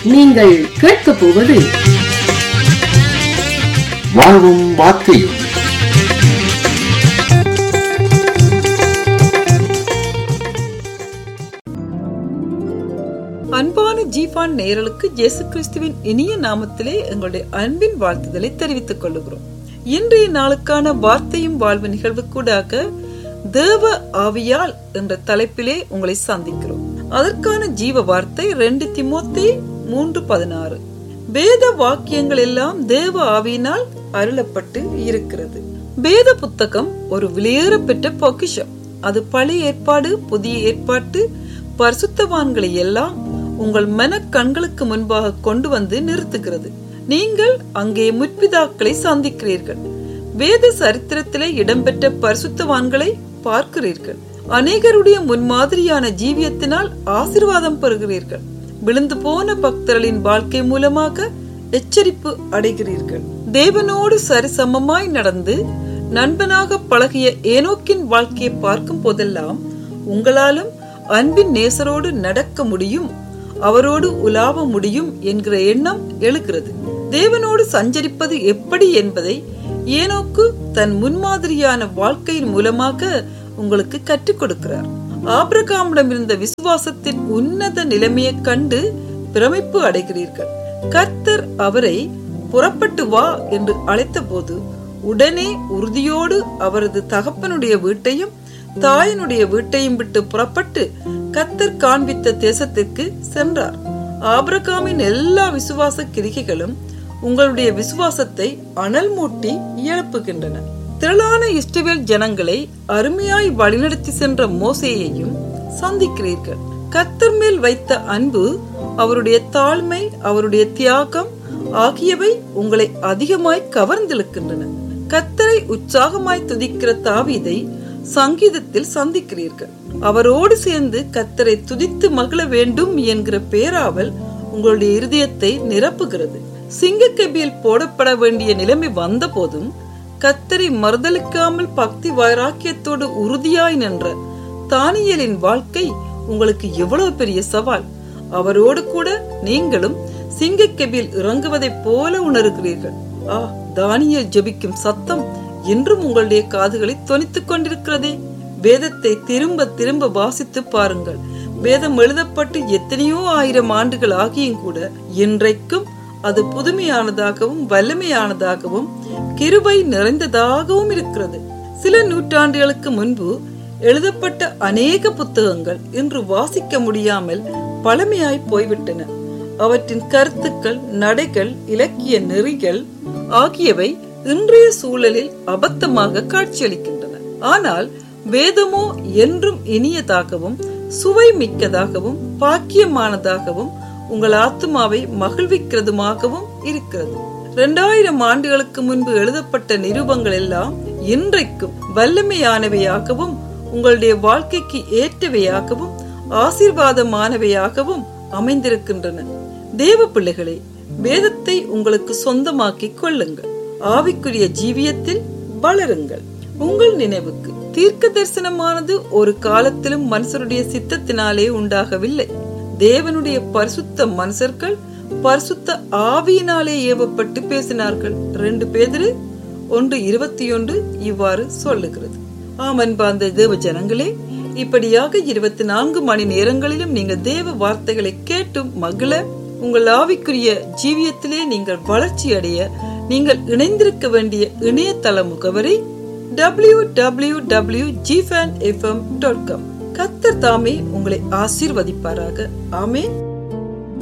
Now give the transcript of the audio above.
நீங்கள் கேட்கப் போவது வாழ்வும் வார்த்தையும் அன்பான ஜீவான் நேயர்களுக்கு இயேசு கிறிஸ்துவின் இனிய நாமத்திலே எங்களுடைய அன்பின் வாழ்த்துதலை தெரிவித்துக் கொள்ளுகிறோம் இன்றைய நாளுக்கான வார்த்தையும் வாழ்வு நிகழ்வுக்கூடாக தேவ ஆவியால் என்ற தலைப்பிலே உங்களை சந்திக்கிறோம் அதற்கான ஜீவ வார்த்தை ரெண்டு திமோத்தி மூன்று பதினாறு வேத வாக்கியங்கள் எல்லாம் தேவ ஆவியினால் அருளப்பட்டு இருக்கிறது வேத புத்தகம் ஒரு வெளியேற பெற்ற பொக்கிஷம் அது பழைய ஏற்பாடு புதிய ஏற்பாட்டு பரிசுத்தவான்களை எல்லாம் உங்கள் மன கண்களுக்கு முன்பாக கொண்டு வந்து நிறுத்துகிறது நீங்கள் அங்கே முற்பிதாக்களை சந்திக்கிறீர்கள் வேத சரித்திரத்திலே இடம்பெற்ற பரிசுத்தவான்களை பார்க்கிறீர்கள் அநேகருடைய முன்மாதிரியான ஜீவியத்தினால் ஆசிர்வாதம் பெறுகிறீர்கள் விழுந்து போன பக்தர்களின் வாழ்க்கை மூலமாக எச்சரிப்பு அடைகிறீர்கள் தேவனோடு சரிசமமாய் நடந்து நண்பனாக பழகிய ஏனோக்கின் வாழ்க்கையை பார்க்கும் போதெல்லாம் உங்களாலும் அன்பின் நேசரோடு நடக்க முடியும் அவரோடு உலாவ முடியும் என்கிற எண்ணம் எழுகிறது தேவனோடு சஞ்சரிப்பது எப்படி என்பதை ஏனோக்கு தன் முன்மாதிரியான வாழ்க்கையின் மூலமாக உங்களுக்கு கற்றுக் கொடுக்கிறார் ஆபிரகாமிடம் இருந்த விசுவாசத்தின் உன்னத நிலைமையை கண்டு பிரமிப்பு அடைகிறீர்கள் கர்த்தர் அவரை புறப்பட்டு வா என்று அழைத்த போது உடனே உறுதியோடு அவரது தகப்பனுடைய வீட்டையும் தாயினுடைய வீட்டையும் விட்டு புறப்பட்டு கத்தர் காண்பித்த தேசத்திற்கு சென்றார் ஆபிரகாமின் எல்லா விசுவாச கிரிகைகளும் உங்களுடைய விசுவாசத்தை அனல் மூட்டி எழுப்புகின்றன திரளான இஸ்ரவேல் ஜனங்களை அருமையாய் வழிநடத்தி சென்ற மோசேயையும் சந்திக்கிறீர்கள் கத்தர் மேல் வைத்த அன்பு அவருடைய தாழ்மை அவருடைய தியாகம் ஆகியவை உங்களை அதிகமாய் கவர்ந்திழுக்கின்றன கத்தரை உற்சாகமாய் துதிக்கிற தாவீதை சங்கீதத்தில் சந்திக்கிறீர்கள் அவரோடு சேர்ந்து கத்தரை துதித்து மகிழ வேண்டும் என்கிற பேராவல் உங்களுடைய இருதயத்தை நிரப்புகிறது சிங்கக்கபியில் போடப்பட வேண்டிய நிலைமை வந்த போதும் கத்தரை மறுதளிக்காமல் பக்தி வைராக்கியத்தோடு உறுதியாய் நின்ற தானியலின் வாழ்க்கை உங்களுக்கு எவ்வளவு பெரிய சவால் அவரோடு கூட நீங்களும் சிங்கக்கபியில் இறங்குவதைப் போல உணர்கிறீர்கள் ஆ தானியல் ஜபிக்கும் சத்தம் என்றும் உங்களுடைய காதுகளை தொனித்துக் கொண்டிருக்கிறதே வேதத்தை திரும்ப திரும்ப வாசித்து பாருங்கள் வேதம் எழுதப்பட்டு எத்தனையோ ஆயிரம் ஆண்டுகள் ஆகியும் கூட இன்றைக்கும் அது புதுமையானதாகவும் வல்லமையானதாகவும் கிருபை நிறைந்ததாகவும் இருக்கிறது சில நூற்றாண்டுகளுக்கு முன்பு எழுதப்பட்ட அநேக புத்தகங்கள் இன்று வாசிக்க முடியாமல் பழமையாய் போய்விட்டன அவற்றின் கருத்துக்கள் நடைகள் இலக்கிய நெறிகள் ஆகியவை இன்றைய சூழலில் அபத்தமாக காட்சியளிக்கின்றன ஆனால் வேதமோ என்றும் இனியதாகவும் சுவை மிக்கதாகவும் பாக்கியமானதாகவும் உங்கள் ஆத்மாவை மகிழ்விக்கிறதுமாகவும் இருக்கிறது இரண்டாயிரம் ஆண்டுகளுக்கு முன்பு எழுதப்பட்ட நிருபங்கள் எல்லாம் இன்றைக்கும் வல்லமையானவையாகவும் உங்களுடைய வாழ்க்கைக்கு ஏற்றவையாகவும் ஆசீர்வாதமானவையாகவும் அமைந்திருக்கின்றன தேவ பிள்ளைகளே வேதத்தை உங்களுக்கு சொந்தமாக்கி கொள்ளுங்கள் ஆவிக்குரிய ஜீவியத்தில் வளருங்கள் உங்கள் நினைவுக்கு தீர்க்க தரிசனமானது ஒரு காலத்திலும் மனுஷருடைய சித்தத்தினாலே உண்டாகவில்லை தேவனுடைய பரிசுத்த மனுஷர்கள் பரிசுத்த ஆவியினாலே ஏவப்பட்டு பேசினார்கள் ரெண்டு பேதிரு ஒன்று இருபத்தி ஒன்று இவ்வாறு சொல்லுகிறது ஆமன் பாந்த தேவ ஜனங்களே இப்படியாக இருபத்தி நான்கு மணி நேரங்களிலும் நீங்கள் தேவ வார்த்தைகளை கேட்டும் மகிழ உங்கள் ஆவிக்குரிய ஜீவியத்திலே நீங்கள் வளர்ச்சி அடைய நீங்கள் இணைந்திருக்க வேண்டிய இணையதள முகவரி டபிள்யூ டபிள்யூ டபிள்யூ ஜிஃபேன் எஃப்எம் டாட் காம் கத்தர் தாமே உங்களை ஆசீர்வதிப்பாராக ஆமே